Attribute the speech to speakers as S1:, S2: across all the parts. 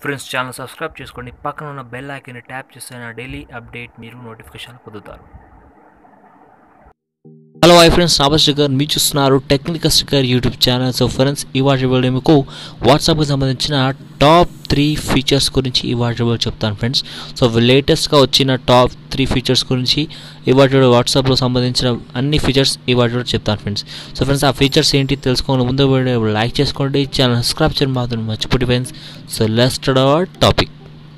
S1: friends channel subscribe చేసుకోండి పక్కన ఉన్న బెల్ ఐకాన్ని ట్యాప్ చేస్తే నా డైలీ అప్డేట్ మీరు నోటిఫికేషన్ పొందుతారు
S2: హలో హై ఫ్రెండ్స్ నాబా స్టిక్కర్ మీరు చూస్తున్నారు technical sticker YouTube channel so friends ఇవాటి వీడియో మీకు వాట్సాప్కి సంబంధించిన టాప్ త్రీ ఫీచర్స్ గురించి ఇవాటి వీడియో చెప్తాను ఫ్రెండ్స్ సో లేటెస్ట్గా వచ్చిన టాప్ త్రీ ఫీచర్స్ గురించి ఇవాటి వీడియో వాట్సాప్లో సంబంధించిన అన్ని ఫీచర్స్ ఇవాటి వీడియో చెప్తాను ఫ్రెండ్స్ సో ఫ్రెండ్స్ ఆ ఫీచర్స్ ఏంటి తెలుసుకోవాలి ముందు వీడియో లైక్ చేసుకోండి ఛానల్ సబ్స్క్రైబ్ చేయడం మాత్రం మర్చిపోయి ఫ్రెండ్స్ సో లెస్ట్ అవర్ టాపిక్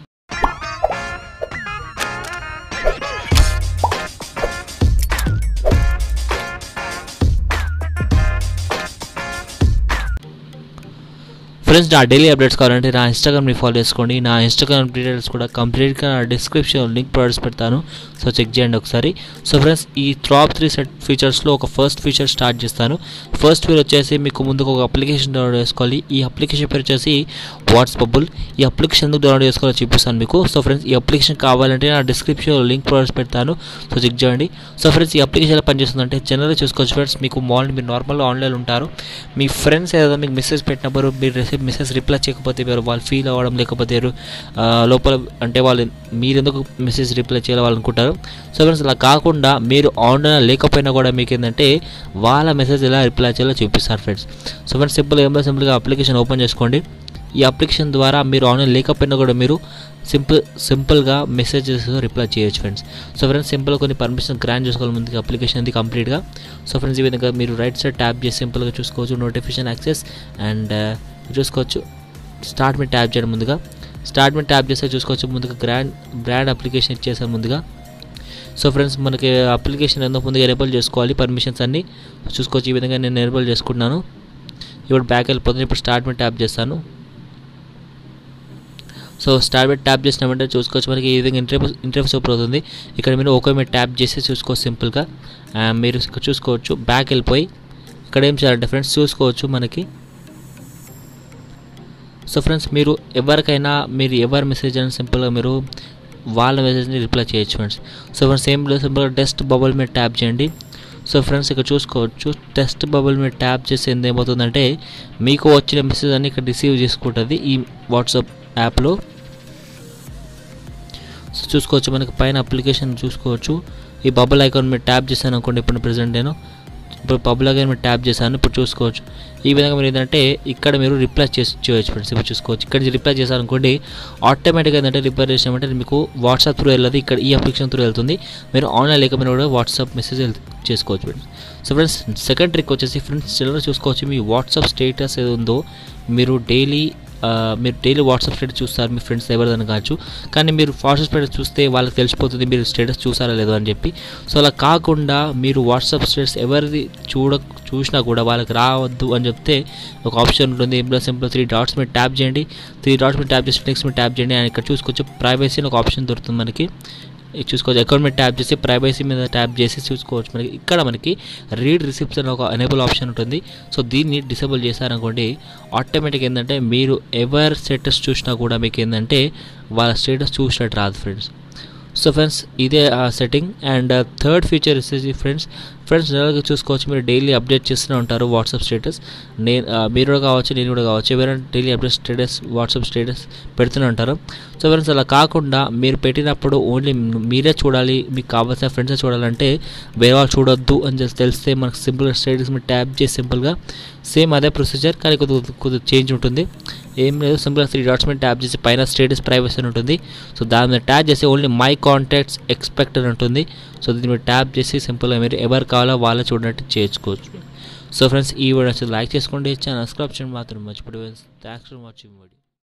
S2: ఫ్రెండ్స్ నా డైలీ అప్డేట్స్ కావాలంటే నా ఇన్స్టాగ్రామ్ని ఫాలో చేసుకోండి నా ఇన్స్టాగ్రామ్ డీటెయిల్స్ కూడా కంప్లీట్గా నా డిస్క్రిప్షన్ లింక్ ప్రొవైడ్స్ పెడతాను సో చెక్ చేయండి ఒకసారి సో ఫ్రెండ్స్ ఈ టాప్ త్రీ సెట్ ఫీచర్స్లో ఒక ఫస్ట్ ఫీచర్ స్టార్ట్ చేస్తాను ఫస్ట్ ఫీచర్ వచ్చేసి మీకు ముందుకు ఒక అప్లికేషన్ డౌన్లోడ్ చేసుకోవాలి ఈ అప్లికేషన్ పేరు వచ్చేసి వాట్స్పబుల్ ఈ అప్లికేషన్ ఎందుకు డౌన్లోడ్ చేసుకోవాలో చూపిస్తాను మీకు సో ఫ్రెండ్స్ ఈ అప్లికేషన్ కావాలంటే నా డిస్క్రిప్షన్లో లింక్ ప్రొవైడ్స్ పెడతాను సో చెక్ చేయండి సో ఫ్రెండ్స్ ఈ అప్లికేషన్ ఎలా పనిచేస్తుందంటే జనరల్గా చూసుకోవచ్చు ఫ్రెండ్స్ మీకు మార్నింగ్ మీరు నార్మల్గా ఆన్లైన్ ఉంటారు మీ ఫ్రెండ్స్ ఏదైనా మీకు మెసేజ్ పెట్టినప్పుడు మీరు రిసీవ్ మెసేజ్ రిప్లై చేయకపోతే మీరు వాళ్ళు ఫీల్ అవ్వడం లేకపోతే మీరు, ఆ, లోపల అంటే వాళ్ళు మీరు ఎందుకు మెసేజ్ రిప్లై చేయాలి వాళ్ళు అనుకుంటారు సో ఫ్రెండ్స్ అలా కాకుండా మీరు ఆన్లైన్ లేకపోయినా కూడా మీకు ఏంటంటే వాళ్ళ మెసేజ్ ఎలా రిప్లై చేయాలో చూపిస్తారు ఫ్రెండ్స్ సో ఫ్రెండ్స్ సింపుల్ ఏమో సింపుల్గా అప్లికేషన్ ఓపెన్ చేసుకోండి ఈ అప్లికేషన్ ద్వారా మీరు ఆన్లైన్ లేకపోయినా కూడా మీరు సింపుల్ సింపుల్గా మెసేజెస్ రిప్లై చేయొచ్చు ఫ్రెండ్స్ సో ఫ్రెండ్స్ సింపుల్గా కొన్ని పర్మిషన్ గ్రాండ్ చేసుకోవాలి ముందుగా అప్లికేషన్ అది కంప్లీట్గా సో ఫ్రెండ్స్ ఈ విధంగా మీరు రైట్ సైడ్ ట్యాప్ చేసి సింపుల్గా చూసుకోవచ్చు నోటిఫికేషన్ యాక్సెస్ అండ్ చూసుకోవచ్చు స్టార్ట్ మీద ట్యాప్ చేయడం ముందుగా స్టార్ట్ మీద ట్యాప్ చేస్తే చూసుకోవచ్చు ముందుగా గ్రాండ్ బ్రాండ్ అప్లికేషన్ ఇచ్చేసాను ముందుగా సో ఫ్రెండ్స్ మనకి అప్లికేషన్ ఎందుకు ముందుగా ఎనేబుల్ చేసుకోవాలి పర్మిషన్స్ అన్నీ చూసుకోవచ్చు ఈ విధంగా నేను ఎనేబుల్ చేసుకుంటున్నాను ఇప్పుడు బ్యాక్ వెళ్ళిపోతుంది ఇప్పుడు స్టార్ట్ మీద ట్యాప్ చేస్తాను సో స్టార్ట్ మీద ట్యాప్ చేసినామంటే చూసుకోవచ్చు మనకి ఈ విధంగా ఇంటర్ఫేస్ ఇంటర్ఫేస్ ఓపెన్ అవుతుంది ఇక్కడ మీరు ఒకే మీద ట్యాప్ చేసి చూసుకోవచ్చు సింపుల్గా ఆ, మీరు ఇక్కడ చూసుకోవచ్చు బ్యాక్ వెళ్ళిపోయి ఇక్కడ ఏం చేయాలంటే ఫ్రెండ్స్ చూసుకోవచ్చు మనకి సో ఫ్రెండ్స్ మీరు ఎవరికైనా మీరు ఎవరి మెసేజ్ అని సింపుల్గా మీరు వాళ్ళ మెసేజ్ని రిప్లై చేయొచ్చు ఫ్రెండ్స్ సో ఫ్రెండ్స్ సేమ్ సింపుల్గా టెస్ట్ బబుల్ మీద ట్యాప్ చేయండి సో ఫ్రెండ్స్ ఇక్కడ చూసుకోవచ్చు టెస్ట్ బబుల్ మీద ట్యాప్ చేసి ఏమవుతుందంటే మీకు వచ్చిన మెసేజ్ అన్ని ఇక్కడ రిసీవ్ చేసుకుంటుంది ఈ వాట్సాప్ యాప్లో సో చూసుకోవచ్చు మనకి పైన అప్లికేషన్ చూసుకోవచ్చు ఈ బబుల్ ఐకాన్ మీద ట్యాప్ చేశాను అనుకోండి ఇప్పుడు ప్రజెంట్ నేను ఇప్పుడు బబుల్ ఐకాన్ మీద ట్యాప్ చేశాను ఇప్పుడు చూసుకోవచ్చు ఈ విధంగా మీరు ఏంటంటే ఇక్కడ మీరు రిప్లై చేసి చేయొచ్చు ఫ్రెండ్స్ ఇప్పుడు చూసుకోవచ్చు ఇక్కడ నుంచి రిప్లై చేశారు అనుకోండి ఆటోమేటిక్గా ఏంటంటే రిప్లై చేసామంటే మీకు వాట్సాప్ త్రూ వెళ్ళదు ఇక్కడ ఈ అప్లికేషన్ త్రూ వెళ్తుంది మీరు ఆన్లైన్ లేకపోయినా కూడా వాట్సాప్ మెసేజ్ చేసుకోవచ్చు friends so friends second trick వచ్చేసి ఫ్రెండ్స్ చిల్లర చూసుకోవచ్చు మీ వాట్సాప్ స్టేటస్ ఏది ఉందో మీరు డైలీ ఆ, మీరు డైలీ వాట్సాప్ స్టేటస్ చూస్తారు మీ ఫ్రెండ్స్ ఎవరిదని కావచ్చు కానీ మీరు వాట్సాప్ స్టేటస్ చూస్తే వాళ్ళకి తెలిసిపోతుంది మీరు స్టేటస్ చూసారా లేదో అని చెప్పి సో అలా కాకుండా మీరు వాట్సాప్ స్టేటస్ ఎవరిది చూడ చూసినా కూడా వాళ్ళకి రావద్దు అని చెప్తే ఒక ఆప్షన్ ఉంటుంది ఇందులో సింపుల్ త్రీ డాట్స్ మీద ట్యాప్ చేయండి త్రీ డాట్స్ మీద ట్యాప్ చేసి నెక్స్ట్ మీద ట్యాప్ చేయండి అండ్ ఇక్కడ చూసుకోవచ్చు ప్రైవసీ అని ఒక ఆప్షన్ దొరుకుతుంది మనకి ఇది చూసుకోవచ్చు అకౌంట్ మీద ట్యాప్ చేసి ప్రైవసీ మీద ట్యాప్ చేసి చూసుకోవచ్చు మనకి ఇక్కడ మనకి రీడ్ రిసిప్ట్స్ అని ఒక ఎనేబుల్ ఆప్షన్ ఉంటుంది సో దీన్ని డిసేబుల్ చేశారనుకోండి ఆటోమేటిక్ ఏంటంటే మీరు ఎవరి స్టేటస్ చూసినా కూడా మీకు ఏంటంటే వాళ్ళ స్టేటస్ చూసినట్టు రాదు ఫ్రెండ్స్ సో ఫ్రెండ్స్ ఇదే ఆ సెట్టింగ్ అండ్ థర్డ్ ఫీచర్ వచ్చేసి ఫ్రెండ్స్ ఫ్రెండ్స్ జనరల్గా చూసుకోవచ్చు మీరు డైలీ అప్డేట్ చేస్తూనే ఉంటారు వాట్సాప్ స్టేటస్ నేను ఆ, మీరు కూడా కావచ్చు నేను కూడా కావచ్చు ఎవరైనా daily update status WhatsApp status పెడుతూనే ఉంటారు సో ఫ్రెండ్స్ అలా కాకుండా మీరు పెట్టినప్పుడు ఓన్లీ మీరే చూడాలి మీకు కావాల్సిన ఫ్రెండ్స్ చూడాలంటే వేరే వాళ్ళు చూడొద్దు అని చెప్పి తెలిస్తే మనకు సింపుల్గా స్టేటస్ మీద ట్యాప్ చేసి సింపుల్గా సేమ్ అదే ప్రొసీజర్ కానీ కొద్దిగా కొద్దిగా చేంజ్ ఉంటుంది ఏం లేదు సింపుల్గా త్రీ డాట్స్ మీద ట్యాప్ చేసి పైన స్టేటస్ ప్రైవసీ అని ఉంటుంది సో దాని మీద ట్యాప్ చేసి ఓన్లీ మై కాంటాక్ట్స్ ఎక్స్పెక్ట్ అని ఉంటుంది సో దీని మీద ట్యాప్ చేసి సింపుల్గా మీరు ఎవరు కావాలో వాళ్ళే చూడనట్టు చేసుకోవచ్చు సో ఫ్రెండ్స్ ఈ వీడియో లైక్ చేసుకోండి ఛానల్ సబ్స్క్రైబ్ చేయడం మాత్రం మర్చిపోయి థ్యాంక్స్ ఫర్ వాచింగ్ వీడియో